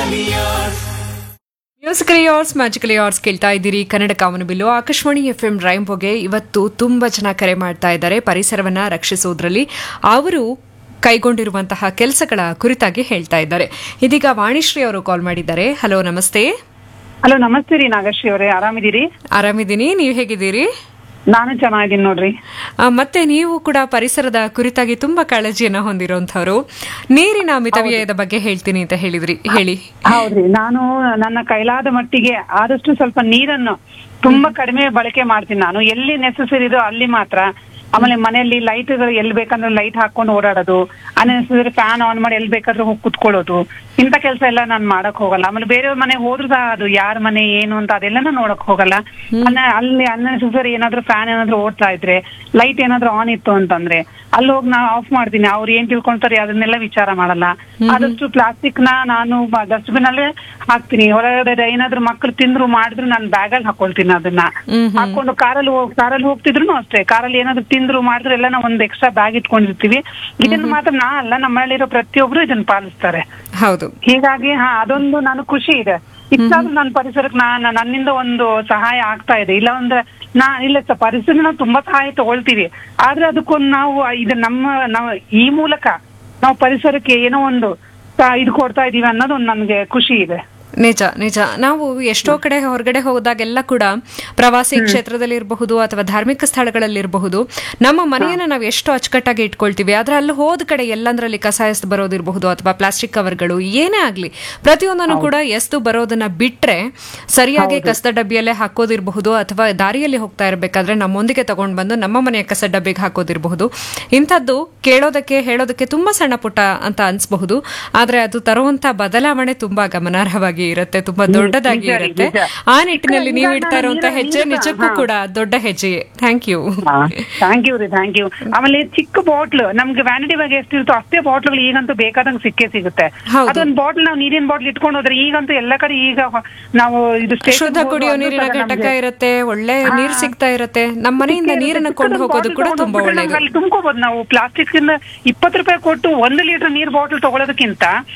Musically ಯಾರ್ಸ್ magically ಯಾರ್ಸ್ ಕೇಳ್ತಾ ಇದ್ದೀರಿ ಕನ್ನಡ ಕಾಮನಬಿಲ್ಲು ಆಕಾಶವಾಣಿ ಎಫ್ ಎಂ ರೈಂಬೋಗೆ ಇವತ್ತು ತುಂಬಾ ಜನ ಕರೆ ಮಾಡ್ತಾ ಇದ್ದಾರೆ ಪರಿಸರವನ್ನ ರಕ್ಷಿಸೋದ್ರಲ್ಲಿ ಅವರು ಕೈಗೊಂಡಿರುವಂತಹ ಕೆಲಸಗಳ ಕುರಿತಾಗಿ ಹೇಳ್ತಾ ಇದ್ದಾರೆ ಇದೀಗ ವಾಣಿಶ್ರೀ ಅವರು ಕಾಲ್ ಮಾಡಿದ್ದಾರೆ ಹಲೋ ನಮಸ್ತೆ ಹಲೋ ನಮಸ್ತೆ ರೀ ನಾಗಶ್ರೀ ಅವರೇ ಆರಾಮಿದ್ದೀರಿ ಆರಾಮಿದ್ದೀನಿ ನೀವು ಹೇಗಿದ್ದೀರಿ ನಾನು ಚೆನ್ನಾಗಿದ್ದೀನಿ ನೋಡ್ರಿ ಆ, ಮತ್ತೆ ನೀವು ಕೂಡ ಪರಿಸರದ ಕುರಿತಾಗಿ ತುಂಬಾ ಕಾಳಜಿಯನ್ನ ಹೊಂದಿರುವಂತವ್ರು ನೀರಿನ ಮಿತವ್ಯಯದ ಬಗ್ಗೆ ಹೇಳ್ತೀನಿ ಅಂತ ಹೇಳಿದ್ರಿ ಹೇಳಿ ಹೌದ್ರಿ ನಾನು ನನ್ನ ಕೈಲಾದ ಮಟ್ಟಿಗೆ ಆದಷ್ಟು ಸ್ವಲ್ಪ ನೀರನ್ನು ತುಂಬಾ ಕಡಿಮೆ ಬಳಕೆ ಮಾಡ್ತೀನಿ ನಾನು ಎಲ್ಲಿ ನೆಸೆಸರಿ ಇದೋ ಅಲ್ಲಿ ಮಾತ್ರ ಆಮೇಲೆ ಮನೆಯಲ್ಲಿ ಲೈಟ್ಗಳು ಎಲ್ಲಿ ಬೇಕಂದ್ರೆ ಲೈಟ್ ಹಾಕೊಂಡು ಓಡಾಡೋದು ಅನ್ನೆಸರಿ ಫ್ಯಾನ್ ಆನ್ ಮಾಡಿ ಎಲ್ಲಿ ಬೇಕಾದ್ರೂ ಹೋಗಿ ಕುತ್ಕೊಳ್ಳೋದು ಇಂಥ ಕೆಲಸ ಎಲ್ಲ ನಾನು ಮಾಡಕ್ ಹೋಗಲ್ಲ ಆಮೇಲೆ ಬೇರೆಯವ್ರ ಮನೆ ಹೋದ್ರು ಸಹ ಅದು ಯಾರ ಮನೆ ಏನು ಅಂತ ಅದೆಲ್ಲನೂ ನೋಡಕ್ ಹೋಗಲ್ಲ ಅನ್ನ ಅಲ್ಲಿ ಅನ್ನೆಸರಿ ಏನಾದ್ರೂ ಫ್ಯಾನ್ ಏನಾದ್ರೂ ಓಡ್ತಾ ಇದ್ರೆ ಲೈಟ್ ಏನಾದ್ರೂ ಆನ್ ಇತ್ತು ಅಂತಂದ್ರೆ ಅಲ್ಲಿ ಹೋಗಿ ನಾ ಆಫ್ ಮಾಡ್ತೀನಿ ಅವ್ರು ಏನ್ ತಿಳ್ಕೊಂತಾರೆ ಅದನ್ನೆಲ್ಲ ವಿಚಾರ ಮಾಡಲ್ಲ ಆದಷ್ಟು ಪ್ಲಾಸ್ಟಿಕ್ ನ ನಾನು ಡಸ್ಟ್ಬಿನ್ ಅಲ್ಲೇ ಹಾಕ್ತೀನಿ ಹೊರಗಡೆ ಏನಾದ್ರೂ ಮಕ್ಳು ತಿಂದ್ರು ಮಾಡಿದ್ರು ನಾನು ಬ್ಯಾಗ್ ಅಲ್ಲಿ ಹಾಕೊಳ್ತೀನಿ ಅದನ್ನ ಹಾಕೊಂಡು ಕಾರಲ್ಲಿ ಹೋಗ್ ಕಾರಲ್ಲಿ ಹೋಗ್ತಿದ್ರು ಅಷ್ಟೇ ಕಾರಲ್ಲಿ ಏನಾದ್ರು ತಿಂದ್ರು ಮಾಡಿದ್ರು ಎಲ್ಲ ನಾವು ಒಂದ್ ಎಕ್ಸ್ಟ್ರಾ ಬ್ಯಾಗ್ ಇಟ್ಕೊಂಡಿರ್ತೀವಿ ಇದನ್ನ ಮಾತ್ರ ನಾ ಅಲ್ಲ ನಮ್ಮ ಮನೆಯಲ್ಲಿರೋ ಪ್ರತಿಯೊಬ್ರು ಇದನ್ನ ಪಾಲಿಸ್ತಾರೆ ಹೌದು ಹೀಗಾಗಿ ಹಾ ಅದೊಂದು ನಾನು ಖುಷಿ ಇದೆ ಇಷ್ಟಾದ್ರೂ ನನ್ನ ಪರಿಸರಕ್ಕೆ ನಾನು ನನ್ನಿಂದ ಒಂದು ಸಹಾಯ ಆಗ್ತಾ ಇದೆ ಇಲ್ಲ ಅಂದ್ರೆ ನಾ ಇಲ್ಲ ಸ ಪರಿಸರ ನಾವು ತುಂಬಾ ಸಹಾಯ ತಗೊಳ್ತೀವಿ ಆದ್ರೆ ಅದಕ್ಕೊಂದು ನಾವು ಇದು ನಮ್ಮ ನಾವು ಈ ಮೂಲಕ ನಾವು ಪರಿಸರಕ್ಕೆ ಏನೋ ಒಂದು ಸ- ಇದು ಕೊಡ್ತಾ ಇದೀವಿ ಅನ್ನೋದು ಒಂದು ನನ್ಗೆ ಖುಷಿ ಇದೆ ನಿಜ ನಿಜ ನಾವು ಎಷ್ಟೋ ಕಡೆ ಹೊರಗಡೆ ಹೋದಾಗೆಲ್ಲ ಕೂಡ ಪ್ರವಾಸಿ ಕ್ಷೇತ್ರದಲ್ಲಿರಬಹುದು ಅಥವಾ ಧಾರ್ಮಿಕ ಸ್ಥಳಗಳಲ್ಲಿರಬಹುದು ನಮ್ಮ ಮನೆಯನ್ನ ನಾವು ಎಷ್ಟು ಅಚ್ಚುಕಟ್ಟಾಗಿ ಇಟ್ಕೊಳ್ತೀವಿ ಆದ್ರೆ ಅಲ್ಲಿ ಹೋದ ಕಡೆ ಎಲ್ಲಂದ್ರಲ್ಲಿ ಕಸ ಎಸ್ದು ಬರೋದಿರಬಹುದು ಅಥವಾ ಪ್ಲಾಸ್ಟಿಕ್ ಕವರ್ಗಳು ಏನೇ ಆಗ್ಲಿ ಪ್ರತಿಯೊಂದನ್ನು ಕೂಡ ಎಸ್ದು ಬರೋದನ್ನ ಬಿಟ್ರೆ ಸರಿಯಾಗಿ ಕಸದ ಡಬ್ಬಿಯಲ್ಲೇ ಹಾಕೋದಿರಬಹುದು ಅಥವಾ ದಾರಿಯಲ್ಲಿ ಹೋಗ್ತಾ ಇರಬೇಕಾದ್ರೆ ನಮ್ಮೊಂದಿಗೆ ತಗೊಂಡು ಬಂದು ನಮ್ಮ ಮನೆಯ ಕಸ ಡಬ್ಬಿಗೆ ಹಾಕೋದಿರಬಹುದು ಇಂಥದ್ದು ಕೇಳೋದಕ್ಕೆ ಹೇಳೋದಕ್ಕೆ ತುಂಬಾ ಸಣ್ಣ ಪುಟ್ಟ ಅಂತ ಅನ್ಸಬಹುದು ಆದ್ರೆ ಅದು ತರುವಂತ ಬದಲಾವಣೆ ತುಂಬಾ ಗಮನಾರ್ಹವಾಗಿ ಇರುತ್ತೆ ತುಂಬಾ ದೊಡ್ಡದಾಗಿ ನಿಜ, ಇರುತ್ತೆ ನಿಜ. ಆ ನಿಟ್ಟಿನಲ್ಲಿ ನೀವು ಇಡ್ತಾ ಇರುವಂತ ನೀರ- ಹೆಜ್ಜೆ ನೀರ- ನಿಜಕ್ಕೂ ಹಾ. ಕೂಡ ದೊಡ್ಡ ಹೆಜ್ಜೆಯೇ ಥ್ಯಾಂಕ್ ಯು ಥ್ಯಾಂಕ್ ಯು ರೀ ಥ್ಯಾಂಕ್ ಯು ಆಮೇಲೆ ಚಿಕ್ಕ ಬಾಟ್ಲ್ ನಮ್ಗೆ ವ್ಯಾನಿಟಿ ಬಗ್ಗೆ ಎಷ್ಟಿರುತ್ತೋ ಅಷ್ಟೇ ಬಾಟ್ಲ್ಗಳು ಈಗಂತೂ ಬೇಕಾದಂಗೆ ಸಿಕ್ಕೇ ಸಿಗುತ್ತೆ ಹೌದು. ಅದೊಂದು ಬಾಟ್ಲ್ ನಾವು ನೀರಿನ ಬಾಟ್ಲ್ ಇಟ್ಕೊಂಡು ಹೋದ್ರೆ ಈಗಂತೂ ಎಲ್ಲ ಕಡೆ ಈಗ ಹೊ- ನಾವು ಇದು station ಶುದ್ಧ ಹೋದ್ರು ಕುಡಿಯೋ ಅದು ನೀರಿನ ಸಹ ಘಟಕ ನಮ್ಗೆ ಇರುತ್ತೆ ಒಳ್ಳೆ ನೀರು ಸಿಗ್ತಾ ಇರುತ್ತೆ ನಮ್ಮ ಮನೆಯಿಂದ ನೀರನ್ನ ಕೊಂಡು ಹೋಗೋದು ಕೂಡ ತುಂಬಾ ಒಳ್ಳೇದು ತುಂಬ್ಕೋಬಹುದು ನಾವು ಪ್ಲಾಸ್ಟಿಕ್ ಇಂದ ಇಪ್ಪತ್ತು ರೂಪಾಯಿ ಕೊಟ್ಟು ಒಂದು ಲೀಟರ್ ನೀರ್ ಬಾಟಲ್ ತಗೊಳ್ಳೋದಕ್ಕಿಂತ